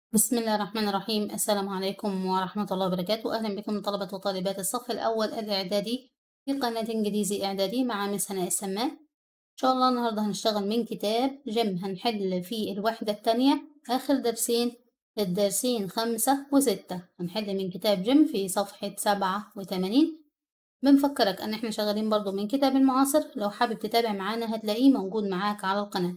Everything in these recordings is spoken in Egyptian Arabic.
بسم الله الرحمن الرحيم السلام عليكم ورحمة الله وبركاته أهلا بكم طلبة وطالبات الصف الأول الإعدادي في قناة إنجليزي إعدادي مع مس هناء السمان إن شاء الله النهاردة هنشتغل من كتاب جيم هنحل في الوحدة التانية آخر درسين الدرسين خمسة وستة هنحل من كتاب جيم في صفحة سبعة وتمانين بنفكرك أن احنا شغالين برضو من كتاب المعاصر لو حابب تتابع معانا هتلاقيه موجود معاك على القناة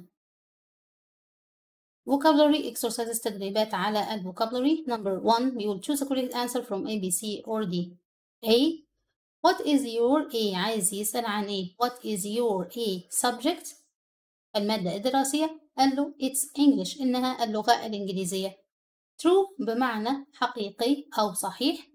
vocabulary exercises تدريبات على ال vocabulary number one بيقول choose a correct answer from A B C or D A what is your A عايز يسأل عن إيه what is your A subject المادة الدراسية قال له it's English إنها اللغة الإنجليزية true بمعنى حقيقي أو صحيح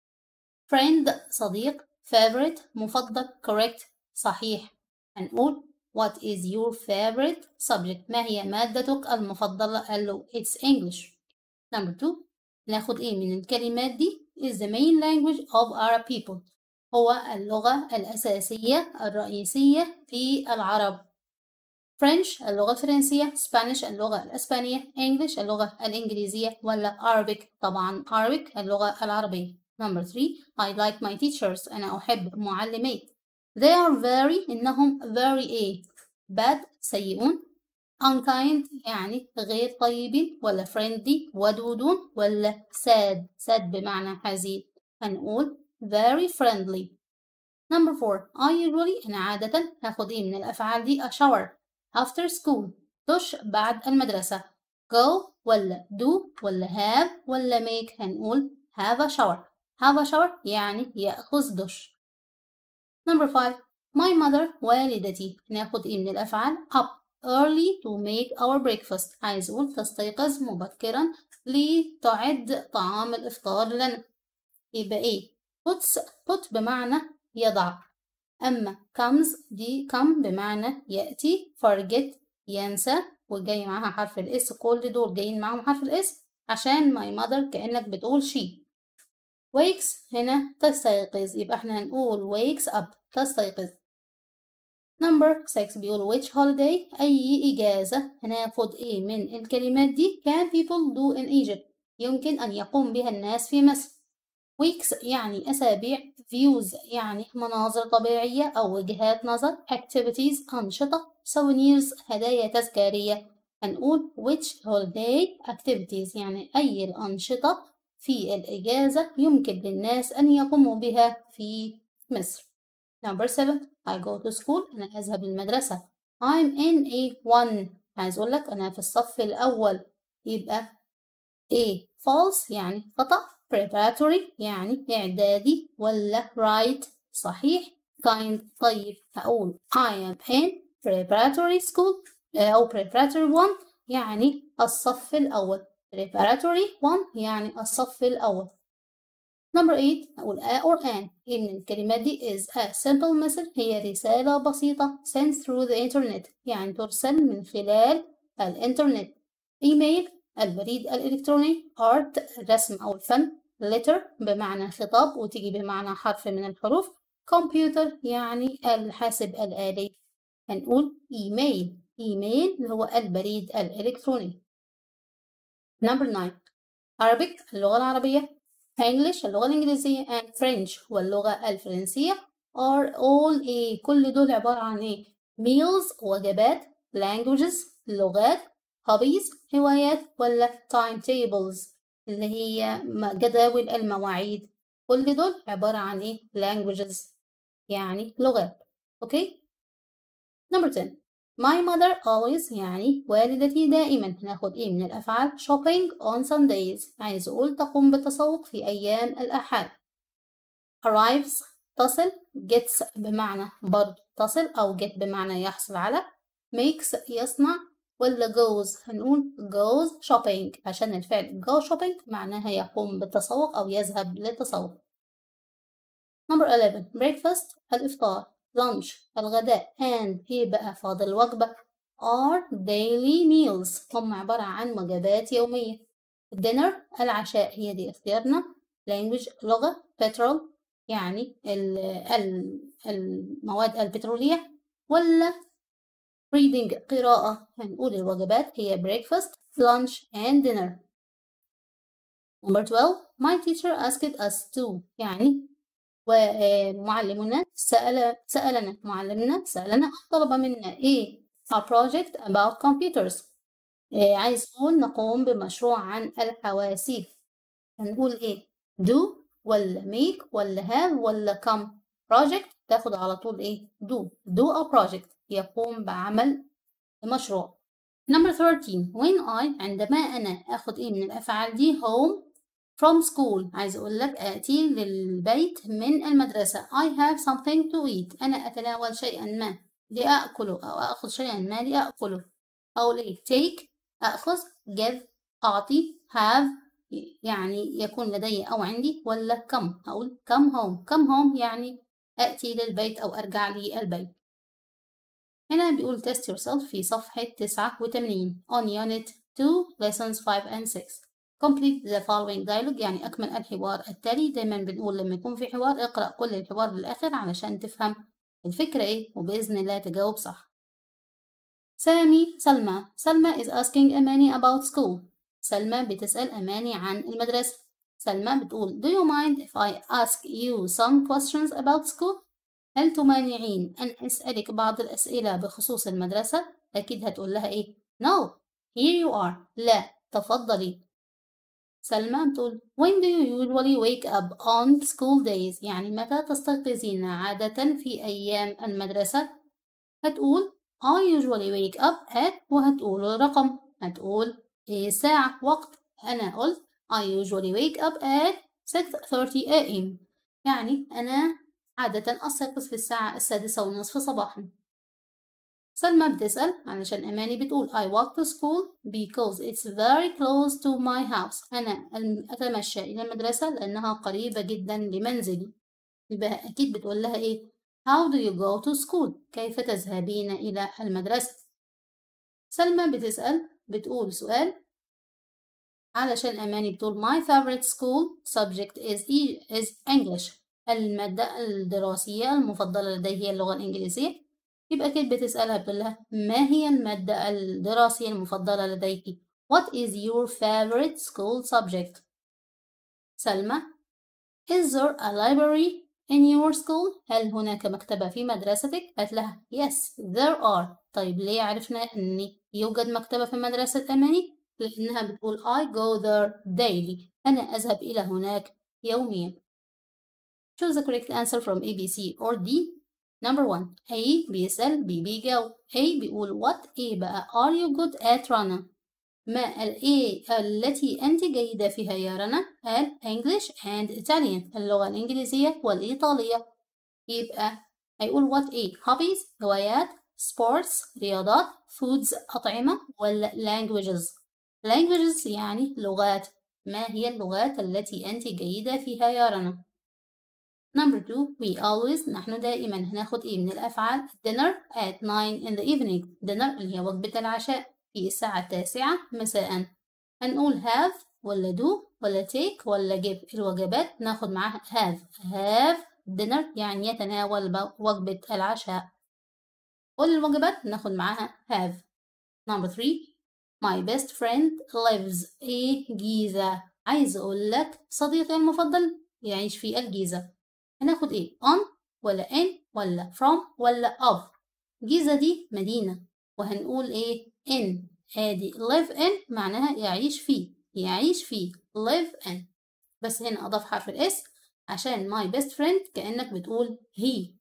friend صديق favorite مفضل correct صحيح هنقول What is your favorite subject؟ ما هي مادتك المفضلة؟ قال له It's English. Number two ناخد إيه من الكلمات دي؟ is the main language of our people. هو اللغة الأساسية الرئيسية في العرب. French اللغة الفرنسية، Spanish اللغة الأسبانية، English اللغة الإنجليزية ولا Arabic طبعا Arabic اللغة العربية. Number three I like my teachers. أنا أحب معلمي. They are very إنهم very إيه bad سيئون unkind يعني غير طيبين ولا friendly ودودون ولا sad sad بمعنى حزين هنقول very friendly number four I usually أنا عادة هاخد إيه من الأفعال دي a shower after school دش بعد المدرسة go ولا do ولا have ولا make هنقول have a shower have a shower يعني يأخذ دش Number five My mother والدتي ناخد إيه من الأفعال up early to make our breakfast عايز أقول تستيقظ مبكرا لتعد طعام الإفطار لنا يبقى إيه puts put بمعنى يضع أما comes دي come بمعنى يأتي forget ينسى وجاي معاها حرف الإس كل دول جايين معاهم حرف الإس عشان my mother كأنك بتقول she wakes هنا تستيقظ يبقى احنا هنقول wakes up تستيقظ number 6 بيقول which holiday أي إجازة هناخد إيه من الكلمات دي can people do in Egypt يمكن أن يقوم بها الناس في مصر weeks يعني أسابيع views يعني مناظر طبيعية أو وجهات نظر activities أنشطة souvenirs هدايا تذكارية هنقول which holiday activities يعني أي الأنشطة في الإجازة يمكن للناس أن يقوموا بها في مصر. Number 7 I go to school أنا أذهب للمدرسة. I'm in A1 عايز أقول لك أنا في الصف الأول يبقى A false يعني خطأ preparatory يعني إعدادي ولا right صحيح kind طيب هقول I am in preparatory school أو preparatory one يعني الصف الأول preparatory one يعني الصف الأول. Number 8 أقول a or an إيه من الكلمات دي is a simple message هي رسالة بسيطة sent through the internet يعني ترسل من خلال الإنترنت. إيميل البريد الإلكتروني art الرسم أو الفن letter بمعنى خطاب وتيجي بمعنى حرف من الحروف computer يعني الحاسب الآلي هنقول إيميل إيميل اللي هو البريد الإلكتروني Number 9 Arabic اللغة العربية English اللغة الإنجليزية and French واللغة الفرنسية are all a كل دول عبارة عن إيه meals وجبات languages لغات hobbies هوايات ولا timetables اللي هي جداول المواعيد كل دول عبارة عن إيه languages يعني لغات أوكي Number 10 My mother always يعني والدتي دائما هناخد ايه من الأفعال shopping on Sundays عايز أقول تقوم بالتسوق في أيام الأحد arrives تصل gets بمعنى برضه تصل أو get بمعنى يحصل على makes يصنع ولا goes هنقول goes shopping عشان الفعل go shopping معناها يقوم بالتسوق أو يذهب للتسوق number 11 breakfast الإفطار lunch الغداء and ايه بقى فاضل وجبة are daily meals هم عبارة عن وجبات يومية dinner العشاء هي دي اختيارنا language لغة petrol يعني المواد البترولية ولا reading قراءة هنقول الوجبات هي breakfast lunch and dinner Number 12 My teacher asked us to يعني ومعلمنا سأل سألنا معلمنا سألنا طلب منا إيه a project about computers إيه عايز يقول نقوم بمشروع عن الحواسيب هنقول إيه do ولا make ولا have ولا come project تاخد على طول إيه do do a project يقوم بعمل مشروع number 13 when I عندما أنا أخد إيه من الأفعال دي home from school عايز أقول لك آتي للبيت من المدرسة I have something to eat أنا أتناول شيئا ما لأكله أو أخذ شيئا ما لأكله أقول إيه take أخذ give أعطي have يعني يكون لدي أو عندي ولا come أقول come home come home يعني أتي للبيت أو أرجع للبيت هنا بيقول test yourself في صفحة 89 on unit 2 lessons 5 and 6 complete the following dialogue يعني أكمل الحوار التالي دايما بنقول لما يكون في حوار اقرأ كل الحوار للآخر علشان تفهم الفكرة إيه وبإذن الله تجاوب صح سامي سلمى سلمى is asking أماني about school سلمى بتسأل أماني عن المدرسة سلمى بتقول do you mind if I ask you some questions about school هل تمانعين أن أسألك بعض الأسئلة بخصوص المدرسة؟ أكيد هتقول لها إيه؟ No here you are لا تفضلي سلمى بتقول When do you usually wake up on school days؟ يعني متى تستيقظين عادة في أيام المدرسة؟ هتقول I usually wake up at وهتقول الرقم هتقول إيه ساعة وقت أنا قلت I usually wake up at 6:30 a.m. يعني أنا عادة أستيقظ في الساعة السادسة والنصف صباحا سلمى بتسأل علشان أماني بتقول I walk to school because it's very close to my house أنا أتمشى إلى المدرسة لأنها قريبة جدا لمنزلي يبقى أكيد بتقول لها إيه How do you go to school كيف تذهبين إلى المدرسة سلمى بتسأل بتقول سؤال علشان أماني بتقول My favorite school subject is, is English المادة الدراسية المفضلة لديه هي اللغة الإنجليزية يبقى أكيد بتسألها بتقول لها ما هي المادة الدراسية المفضلة لديك What is your favorite school subject سلمى Is there a library in your school هل هناك مكتبة في مدرستك قالت لها Yes there are طيب ليه عرفنا أن يوجد مكتبة في مدرسة أماني لأنها بتقول I go there daily أنا أذهب إلى هناك يوميا Choose the correct answer from A, B, C or D. Number one A بيسأل B بيجاوب A بيقول what A بقى are you good at رنا ما ال A التي أنت جيدة فيها يا رنا قال English and Italian اللغة الإنجليزية والإيطالية يبقى هيقول what A hobbies هوايات sports رياضات foods أطعمة ولا languages languages يعني لغات ما هي اللغات التي أنت جيدة فيها يا رنا Number two, we always نحن دائما هناخد ايه من الأفعال dinner at 9 in the evening dinner اللي هي وجبة العشاء في الساعة التاسعة مساء هنقول have ولا do ولا take ولا give الوجبات ناخد معاها have have dinner يعني يتناول وجبة العشاء والوجبات ناخد معاها have number three my best friend lives a جيزة عايز أقول لك صديقي المفضل يعيش في الجيزة هناخد ايه on ولا in ولا from ولا of جيزة دي مدينة وهنقول ايه in ادي live in معناها يعيش فيه يعيش فيه live in بس هنا اضاف حرف الاس عشان my best friend كأنك بتقول he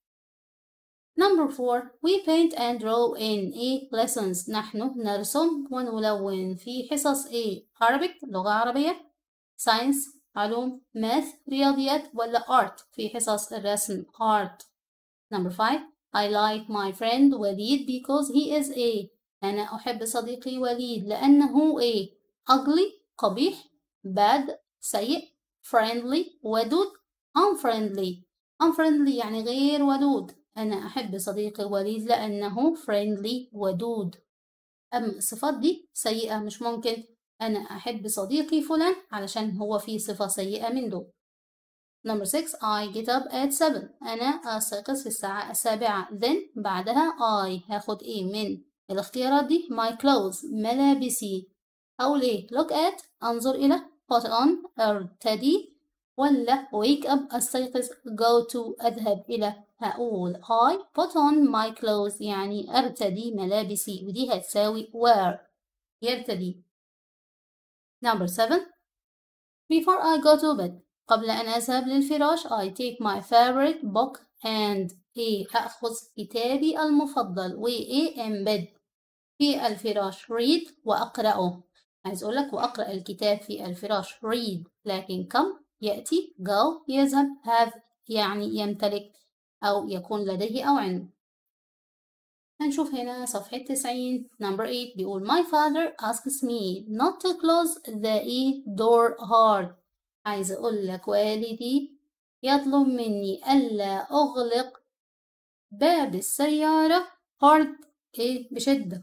Number four, we paint and draw in A lessons. نحن نرسم ونلون في حصص A Arabic لغة عربية Science علوم math رياضيات ولا art في حصص الرسم art number five I like my friend وليد because he is a أنا أحب صديقي وليد لأنه a ugly قبيح bad سيء friendly ودود unfriendly unfriendly يعني غير ودود أنا أحب صديقي وليد لأنه friendly ودود أما الصفات دي سيئة مش ممكن أنا أحب صديقي فلان علشان هو فيه صفة سيئة من دول Number 6 I get up at 7 أنا أستيقظ في الساعة السابعة then بعدها I هاخد إيه من الاختيارات دي my clothes ملابسي أقول إيه look at أنظر إلى put on ارتدي ولا wake up استيقظ go to أذهب إلى هقول I put on my clothes يعني أرتدي ملابسي ودي هتساوي wear يرتدي number seven before I go to bed قبل أن أذهب للفراش I take my favorite book and إيه أخذ كتابي المفضل وإيه embed في الفراش read وأقرأه عايز أقول لك وأقرأ الكتاب في الفراش read لكن come يأتي go يذهب have يعني يمتلك أو يكون لديه أو عنده هنشوف هنا صفحة 90 number 8 بيقول my father asks me not to close the door hard عايز أقول لك والدي يطلب مني ألا أغلق باب السيارة hard إيه بشدة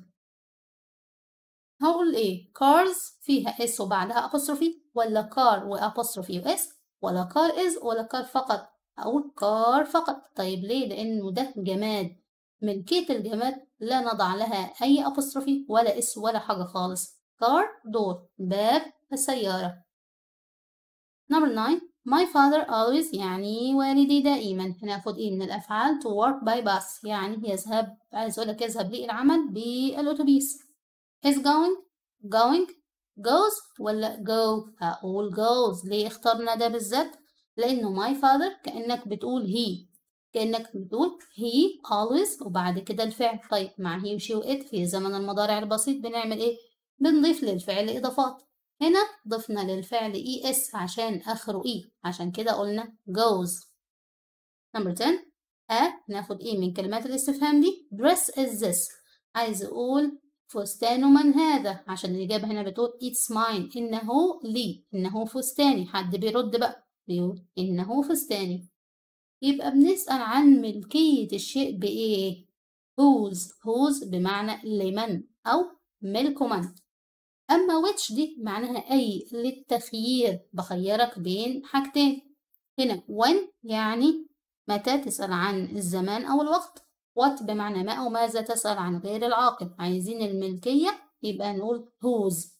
هقول إيه cars فيها اس وبعدها apostrophe ولا car وapostrophe واس ولا car is ولا car فقط أقول car فقط طيب ليه لأنه ده جماد ملكية الجماد لا نضع لها أي apostrophe ولا اس ولا حاجة خالص car دور باب السيارة number 9 my father always يعني والدي دائما هناخد ايه من الأفعال to work by bus يعني يذهب عايز أقول لك يذهب للعمل بالأتوبيس is going going goes ولا go هقول goes ليه اخترنا ده بالذات لأنه my father كأنك بتقول he كأنك بتقول he always وبعد كده الفعل طيب مع he وشي وإت في زمن المضارع البسيط بنعمل إيه؟ بنضيف للفعل إضافات هنا ضفنا للفعل es عشان آخره e عشان كده قلنا goes number 10 a ناخد إيه من كلمات الاستفهام دي dress is this عايز أقول فستان من هذا عشان الإجابة هنا بتقول it's mine إنه لي إنه فستاني حد بيرد بقى بيقول إنه فستاني يبقى بنسأل عن ملكية الشيء بإيه؟ whose whose بمعنى لمن أو ملك من أما which دي معناها أي للتخيير بخيرك بين حاجتين هنا when يعني متى تسأل عن الزمان أو الوقت what بمعنى ما أو ماذا تسأل عن غير العاقل عايزين الملكية يبقى نقول whose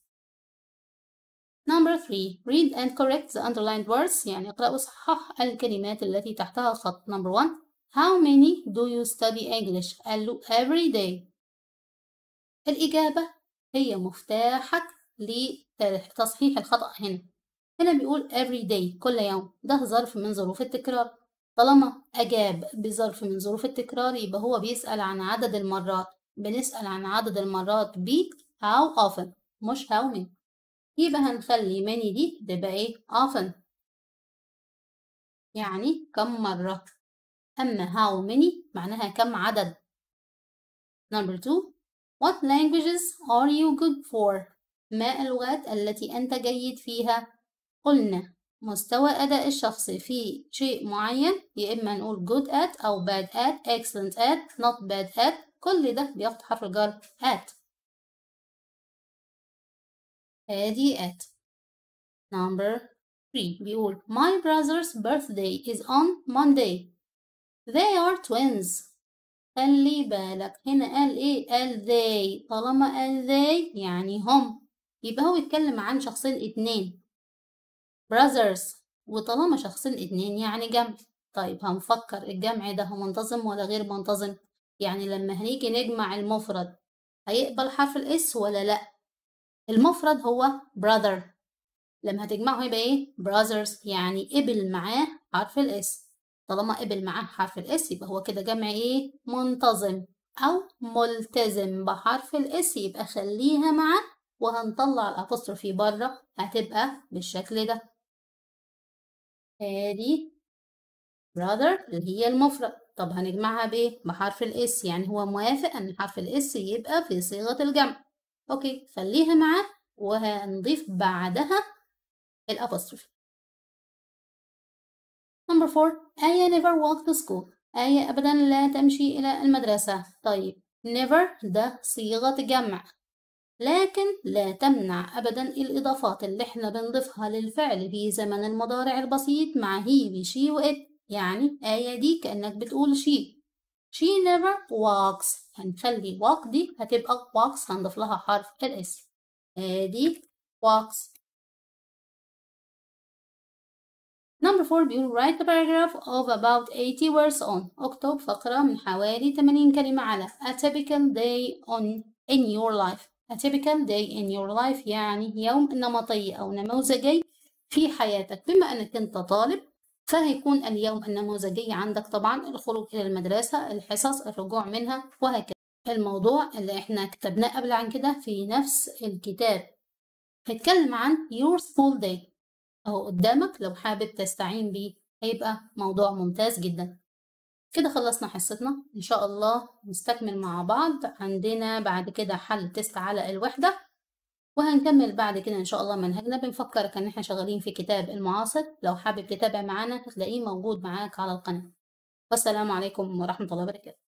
Number 3 read and correct the underlined words يعني اقرأ وصحح الكلمات التي تحتها خط Number 1 How many do you study English؟ قال له every day الإجابة هي مفتاحك لتصحيح الخطأ هنا هنا بيقول every day كل يوم ده ظرف من ظروف التكرار طالما أجاب بظرف من ظروف التكرار يبقى هو بيسأل عن عدد المرات بنسأل عن عدد المرات ب how often مش how many يبقى هنخلي many دي تبقى ايه often يعني كم مرة أما how many معناها كم عدد number two what languages are you good for ما اللغات التي أنت جيد فيها قلنا مستوى أداء الشخص في شيء معين يا إما نقول good at أو bad at excellent at not bad at كل ده بياخد حرف الجر at ادي at number 3 بيقول my brother's birthday is on Monday they are twins خلي بالك هنا قال ايه قال they طالما قال they يعني هم يبقى هو يتكلم عن شخصين اتنين brothers وطالما شخصين اتنين يعني جمع طيب هنفكر الجمع ده منتظم ولا غير منتظم يعني لما هنيجي نجمع المفرد هيقبل حرف الاس ولا لأ المفرد هو brother لما هتجمعه هيبقى ايه brothers يعني قبل معاه حرف الاس طالما قبل معاه حرف الاس يبقى هو كده جمع ايه منتظم او ملتزم بحرف الاس يبقى خليها معاه وهنطلع الابوستروفي بره هتبقى بالشكل ده ادي brother اللي هي المفرد طب هنجمعها بايه بحرف الاس يعني هو موافق ان حرف الاس يبقى في صيغة الجمع اوكي خليها معاه وهنضيف بعدها الابوستروفي نمبر 4 آية never walk to school آية أبدا لا تمشي إلى المدرسة طيب never ده صيغة جمع لكن لا تمنع أبدا الإضافات اللي احنا بنضيفها للفعل في زمن المضارع البسيط مع هي وشي وإت يعني آية دي كأنك بتقول شي she never walks هنخلي walk دي هتبقى walks هنضيف لها حرف الاس ادي walks number 4 بيقول write a paragraph of about 80 words on اكتب فقرة من حوالي 80 كلمة على a typical day on in your life a typical day in your life يعني يوم نمطي أو نموذجي في حياتك بما أنك أنت طالب فهيكون اليوم النموذجي عندك طبعا الخروج إلى المدرسة الحصص الرجوع منها وهكذا الموضوع اللي احنا كتبناه قبل عن كده في نفس الكتاب هيتكلم عن your school day أهو قدامك لو حابب تستعين بيه هيبقى موضوع ممتاز جدا كده خلصنا حصتنا إن شاء الله نستكمل مع بعض عندنا بعد كده حل تست على الوحدة وهنكمل بعد كده إن شاء الله منهجنا بنفكرك إن إحنا شغالين في كتاب المعاصر لو حابب تتابع معانا هتلاقيه موجود معاك على القناة والسلام عليكم ورحمة الله وبركاته